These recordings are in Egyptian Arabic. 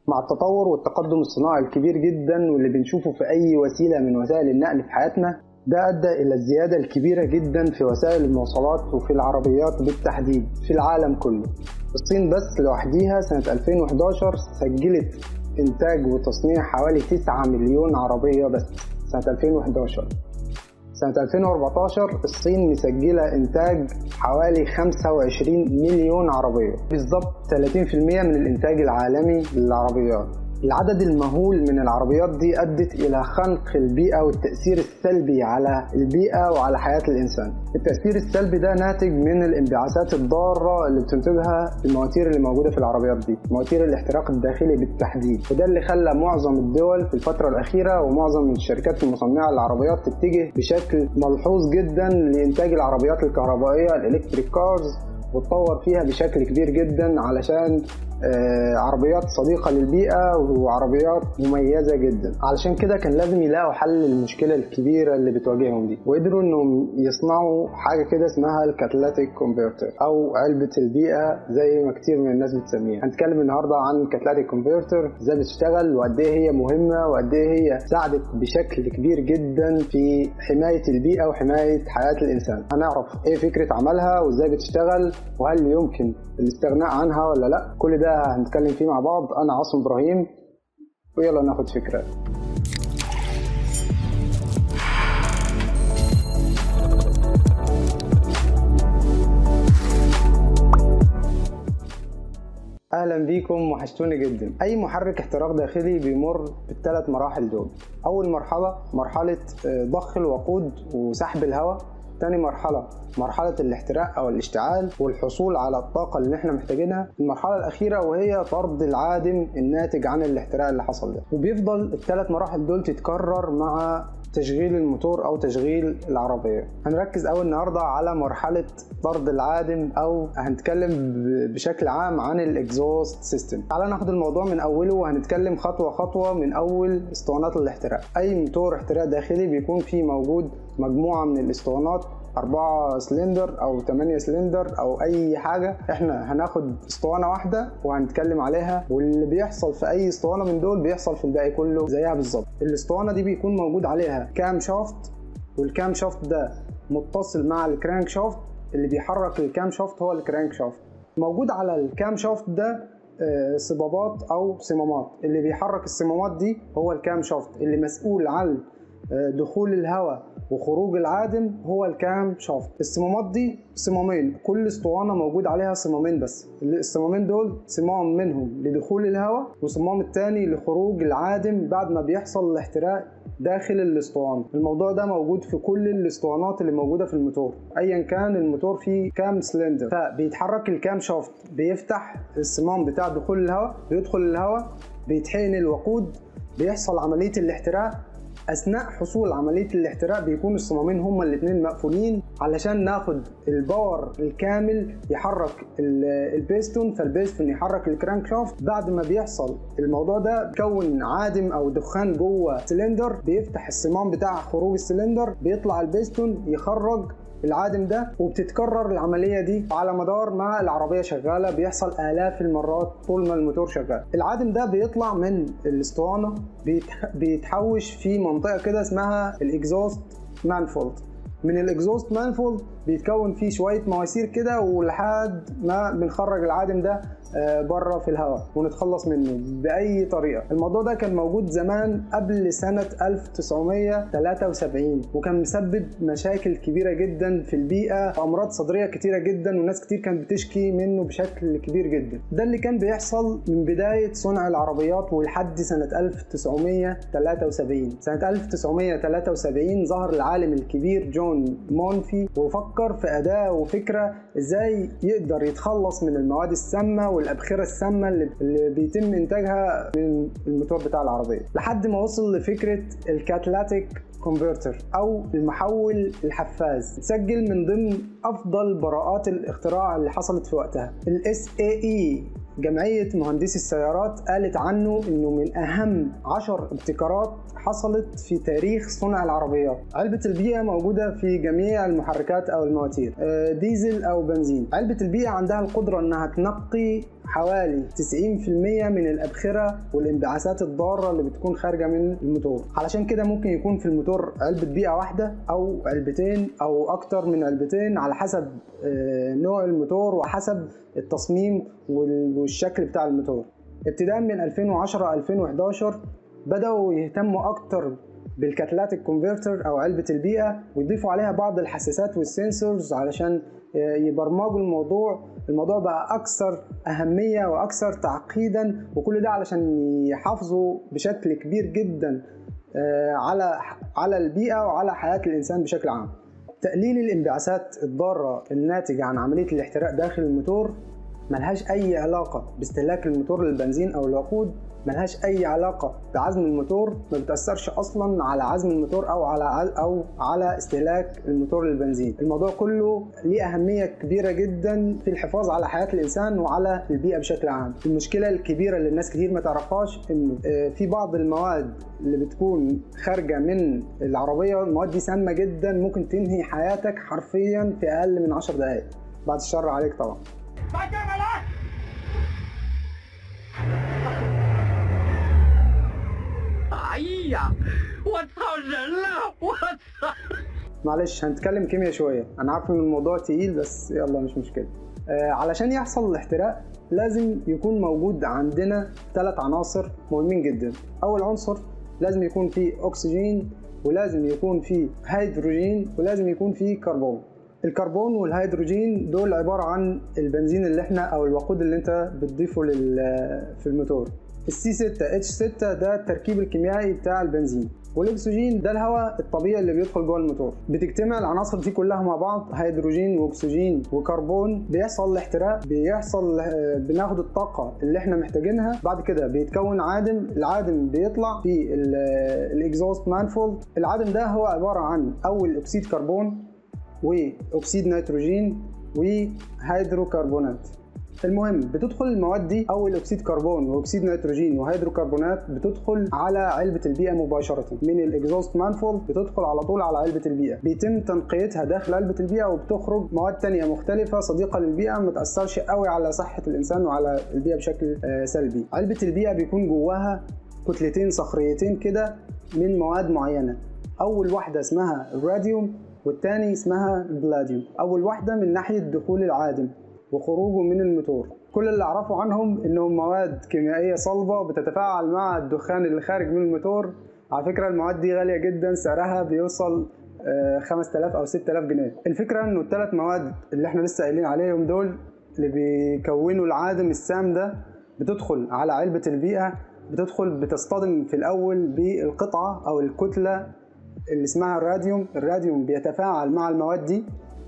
مع التطور والتقدم الصناعي الكبير جدا واللي بنشوفه في أي وسيلة من وسائل النقل في حياتنا ده أدى إلى الزيادة الكبيرة جدا في وسائل المواصلات وفي العربيات بالتحديد في العالم كله الصين بس لوحديها سنة 2011 سجلت إنتاج وتصنيع حوالي 9 مليون عربية بس سنة 2011 سنة 2014 الصين مسجلة إنتاج حوالي 25 مليون عربية بالضبط 30% من الإنتاج العالمي للعربيات العدد المهول من العربيات دي أدت إلى خنق البيئة والتأثير السلبي على البيئة وعلى حياة الإنسان التأثير السلبي ده ناتج من الانبعاثات الضارة اللي بتنتجها المواتير اللي موجودة في العربيات دي مواتير الاحتراق الداخلي بالتحديد وده اللي خلى معظم الدول في الفترة الأخيرة ومعظم الشركات المصنعة للعربيات تتجه بشكل ملحوظ جدا لإنتاج العربيات الكهربائية الإلكتريك كارز وتطور فيها بشكل كبير جدا علشان عربيات صديقة للبيئة وعربيات مميزة جدا علشان كده كان لازم يلاقوا حل للمشكلة الكبيرة اللي بتواجههم دي وقدروا انهم يصنعوا حاجة كده اسمها الكاتلاتيك كونفرتر او علبة البيئة زي ما كتير من الناس بتسميها هنتكلم النهاردة عن الكاتلاتيك كونفرتر ازاي بتشتغل وقد ايه هي مهمة وقد ايه هي ساعدت بشكل كبير جدا في حماية البيئة وحماية حياة الانسان هنعرف ايه فكرة عملها وازاي بتشتغل وهل يمكن الاستغناء عنها ولا لا كل ده هنتكلم فيه مع بعض انا عاصم ابراهيم ويلا ناخد فكره اهلا بيكم وحشتوني جدا اي محرك احتراق داخلي بيمر بالثلاث مراحل دول اول مرحله مرحله ضخ الوقود وسحب الهواء تاني مرحلة مرحلة الاحتراق أو الاشتعال والحصول على الطاقة اللي احنا محتاجينها المرحلة الأخيرة وهي طرد العادم الناتج عن الاحتراق اللي حصل ده وبيفضل الثلاث مراحل دول تتكرر مع تشغيل الموتور او تشغيل العربيه هنركز اول النهارده على مرحله طرد العادم او هنتكلم بشكل عام عن الاكزوست سيستم تعال ناخد الموضوع من اوله وهنتكلم خطوه خطوه من اول اسطوانات الاحتراق اي موتور احتراق داخلي بيكون فيه موجود مجموعه من الاسطوانات أربعة سلندر أو تمانية سلندر أو أي حاجة إحنا هناخد اسطوانة واحدة وهنتكلم عليها واللي بيحصل في أي اسطوانة من دول بيحصل في الباقي كله زيها بالظبط الاسطوانة دي بيكون موجود عليها كام شافت والكام شافت ده متصل مع الكرانك شافت اللي بيحرك الكام شافت هو الكرانك شافت موجود على الكام شافت ده صبابات أو صمامات اللي بيحرك الصمامات دي هو الكام شافت اللي مسؤول عن دخول الهواء وخروج العادم هو الكام شافت الصمامات دي صمامين كل اسطوانه موجود عليها صمامين بس الصمامين دول صمام منهم لدخول الهواء وصمام التاني لخروج العادم بعد ما بيحصل الاحتراق داخل الاسطوانه الموضوع ده موجود في كل الاسطوانات اللي موجوده في الموتور ايا كان الموتور فيه كام سلندر فبيتحرك الكام شافت بيفتح الصمام بتاع دخول الهواء بيدخل الهواء بيتحقن الوقود بيحصل عمليه الاحتراق اثناء حصول عمليه الاحتراق بيكون الصمامين هما الاثنين مقفولين علشان ناخد الباور الكامل يحرك البيستون فالبيستون يحرك الكرانك شافت بعد ما بيحصل الموضوع ده بيكون عادم او دخان جوه سلندر بيفتح الصمام بتاع خروج السلندر بيطلع البيستون يخرج العادم ده وبتتكرر العملية دي على مدار ما العربية شغالة بيحصل آلاف المرات طول ما الموتور شغال العادم ده بيطلع من الاسطوانة بيتحوش في منطقة كده اسمها الاكزوست مانفولد من الاكزوست مانفولد بيتكون فيه شويه مواسير كده ولحد ما بنخرج العادم ده بره في الهواء ونتخلص منه باي طريقه الموضوع ده كان موجود زمان قبل سنه 1973 وكان مسبب مشاكل كبيره جدا في البيئه وامراض صدريه كتيره جدا وناس كتير كانت بتشكي منه بشكل كبير جدا ده اللي كان بيحصل من بدايه صنع العربيات ولحد سنه 1973 سنه 1973 ظهر العالم الكبير جون مونفي وفكر في اداه وفكره ازاي يقدر يتخلص من المواد السامه والابخره السامه اللي بيتم انتاجها من الموتور بتاع العربيه لحد ما وصل لفكره الكاتلاتيك كونفرتر او المحول الحفاز سجل من ضمن افضل براءات الاختراع اللي حصلت في وقتها الاس اي اي جمعية مهندسي السيارات قالت عنه انه من اهم عشر ابتكارات حصلت في تاريخ صنع العربيات علبة البيئة موجودة في جميع المحركات او المواتير ديزل او بنزين علبة البيئة عندها القدرة انها تنقي حوالي 90% من الأبخرة والانبعاثات الضارة اللي بتكون خارجة من الموتور علشان كده ممكن يكون في الموتور علبة بيئة واحدة أو علبتين أو أكتر من علبتين على حسب آه، نوع الموتور وحسب التصميم والشكل بتاع الموتور ابتداء من 2010 2011 بدأوا يهتموا أكتر بالكاتلاتيك كونفرتر او علبه البيئه ويضيفوا عليها بعض الحساسات والسنسورز علشان يبرمجوا الموضوع الموضوع بقى اكثر اهميه واكثر تعقيدا وكل ده علشان يحافظوا بشكل كبير جدا آه، على على البيئه وعلى حياه الانسان بشكل عام تقليل الانبعاثات الضاره الناتجه عن عمليه الاحتراق داخل الموتور ملهاش اي علاقه باستهلاك الموتور للبنزين او الوقود ملهاش اي علاقه بعزم الموتور ما بتاثرش اصلا على عزم الموتور او على او على استهلاك الموتور للبنزين الموضوع كله ليه اهميه كبيره جدا في الحفاظ على حياه الانسان وعلى البيئه بشكل عام المشكله الكبيره اللي الناس كتير ما تعرفهاش انه آه، في بعض المواد اللي بتكون خارجه من العربيه المواد دي سامه جدا ممكن تنهي حياتك حرفيا في اقل من 10 دقائق بعد الشر عليك طبعا 呀！我操人了！我操معلش هنتكلم كيمياء شويه انا عارف ان الموضوع تقيل بس يلا مش مشكله آه علشان يحصل الاحتراق لازم يكون موجود عندنا ثلاث عناصر مهمين جدا اول عنصر لازم يكون فيه اكسجين ولازم يكون فيه هيدروجين ولازم يكون فيه كربون الكربون والهيدروجين دول عباره عن البنزين اللي احنا او الوقود اللي انت بتضيفه في الموتور السي 6 اتش 6 ده التركيب الكيميائي بتاع البنزين والاكسجين ده الهواء الطبيعي اللي بيدخل جوه الموتور بتجتمع العناصر دي كلها مع بعض هيدروجين واكسجين وكربون بيحصل الاحتراق بيحصل آه، بناخد الطاقه اللي احنا محتاجينها بعد كده بيتكون عادم العادم بيطلع في آه، الاكزوست مانفولد العادم ده هو عباره عن اول اكسيد كربون واكسيد نيتروجين وهيدروكربونات المهم بتدخل المواد دي اول اكسيد كربون واكسيد نيتروجين وهيدروكربونات بتدخل على علبه البيئه مباشره من الاكزوست مانفولد بتدخل على طول على علبه البيئه بيتم تنقيتها داخل علبه البيئه وبتخرج مواد تانية مختلفه صديقه للبيئه ما تاثرش قوي على صحه الانسان وعلى البيئه بشكل آه، سلبي علبه البيئه بيكون جواها كتلتين صخريتين كده من مواد معينه اول واحده اسمها الراديوم والتاني اسمها البلاديوم اول واحده من ناحيه دخول العادم وخروجه من الموتور كل اللي اعرفه عنهم انهم مواد كيميائيه صلبه بتتفاعل مع الدخان اللي خارج من الموتور على فكره المواد دي غاليه جدا سعرها بيوصل 5000 آه، او 6000 جنيه الفكره انه الثلاث مواد اللي احنا لسه قايلين عليهم دول اللي بيكونوا العادم السام ده بتدخل على علبه البيئه بتدخل بتصطدم في الاول بالقطعه او الكتله اللي اسمها الراديوم الراديوم بيتفاعل مع المواد دي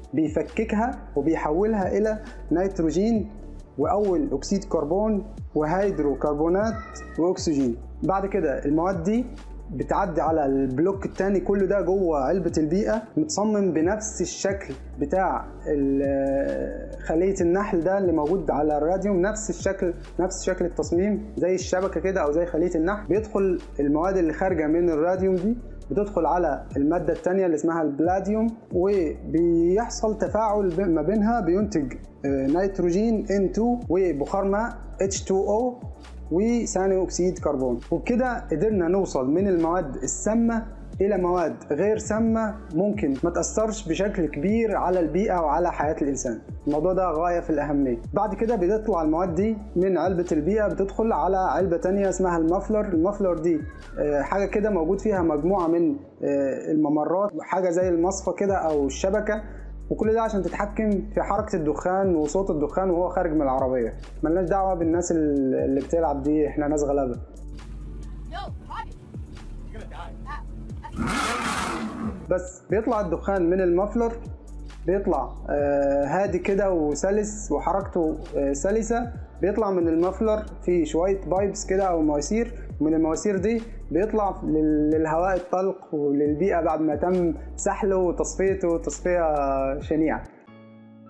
بيفككها وبيحولها الى نيتروجين واول اكسيد كربون وهيدروكربونات واكسجين بعد كده المواد دي بتعدي على البلوك الثاني كله ده جوه علبة البيئة متصمم بنفس الشكل بتاع خلية النحل ده اللي موجود على الراديوم نفس الشكل نفس شكل التصميم زي الشبكة كده أو زي خلية النحل بيدخل المواد اللي خارجة من الراديوم دي بتدخل على المادة الثانية اللي اسمها البلاديوم وبيحصل تفاعل ما بينها بينتج آه، نيتروجين N2 وبخار ماء H2O وثاني اكسيد كربون وبكده قدرنا نوصل من المواد السامه الى مواد غير سامه ممكن ما تاثرش بشكل كبير على البيئه وعلى حياه الانسان الموضوع ده غايه في الاهميه بعد كده بتطلع المواد دي من علبه البيئه بتدخل على علبه تانية اسمها المفلر المفلر دي آه، حاجه كده موجود فيها مجموعه من آه، الممرات حاجه زي المصفى كده او الشبكه وكل ده عشان تتحكم في حركه الدخان وصوت الدخان وهو خارج من العربيه ملناش دعوه بالناس اللي بتلعب دي احنا ناس غلابه بس بيطلع الدخان من المفلر بيطلع آه، هادي كده وسلس وحركته آه، سلسه بيطلع من المفلر في شويه بايبس كده او مواسير من المواسير دي بيطلع للهواء الطلق وللبيئه بعد ما تم سحله وتصفيته تصفيه شنيعه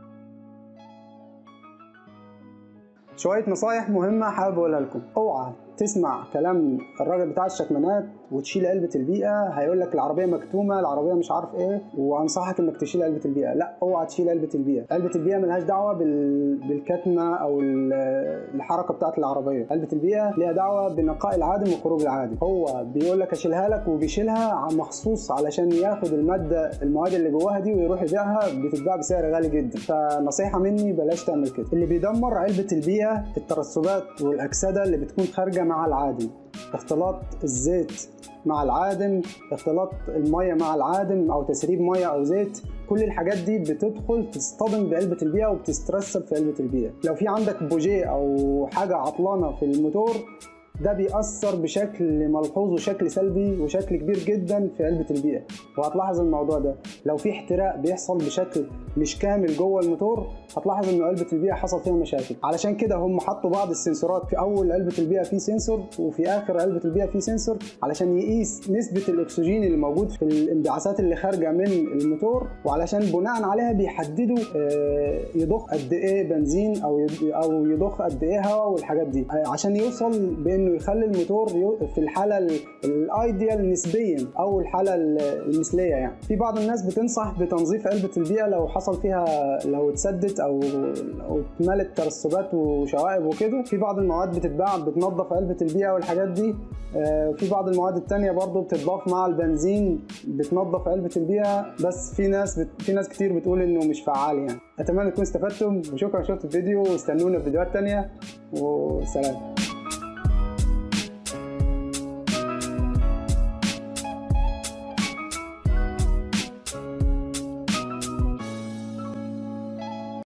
شويه نصايح مهمه حابب اقولها لكم اوعى تسمع كلام الراجل بتاع الشكمانات وتشيل علبه البيئه هيقول لك العربيه مكتومه العربيه مش عارف ايه وانصحك انك تشيل علبه البيئه لا اوعى تشيل علبه البيئه علبه البيئه ملهاش دعوه بال... بالكتمه او ال- الحركه بتاعه العربيه علبه البيئه ليها دعوه بنقاء العادم وخروج العادم هو بيقول لك اشيلها لك وبيشيلها ع- مخصوص علشان ياخد الماده المواد اللي جواها دي ويروح يبيعها بتتباع بسعر غالي جدا فنصيحه مني بلاش تعمل كده اللي بيدمر علبه البيئه الترسبات والاكسده اللي بتكون خارجه مع العادم اختلاط الزيت مع العادم اختلاط الميه مع العادم او تسريب ميه او زيت كل الحاجات دي بتدخل تصطدم بعلبه البيئه وبتسترسب في علبه البيئه لو في عندك بوجيه او حاجه عطلانه في الموتور ده بيأثر بشكل ملحوظ وشكل سلبي وشكل كبير جدا في علبة البيئة وهتلاحظ الموضوع ده لو في احتراق بيحصل بشكل مش كامل جوه الموتور هتلاحظ ان علبة البيئة حصل فيها مشاكل علشان كده هم حطوا بعض السنسورات في اول علبة البيئة في سنسور وفي اخر علبة البيئة في سنسور علشان يقيس نسبة الاكسجين اللي موجود في الانبعاثات اللي خارجة من الموتور وعلشان بناء عليها بيحددوا آه، يضخ قد ايه بنزين او يض- او يضخ قد ايه هواء والحاجات دي آه، عشان يوصل بانه يخلي الموتور يو- في الحاله ال- الايديال نسبيا او الحاله ال- المثليه يعني في بعض الناس بتنصح بتنظيف علبه البيئه لو حصل فيها لو اتسدت او او اتملت ترسبات وشوائب وكده في بعض المواد بتتباع بتنظف علبه البيئه والحاجات دي آه، في بعض المواد التانية برضو بتتضاف مع البنزين بتنظف علبة البيئة بس في ناس بت... في ناس كتير بتقول انه مش فعال يعني اتمنى تكونوا استفدتم وشكرا شفتوا الفيديو واستنونا في فيديوهات تانية وسلام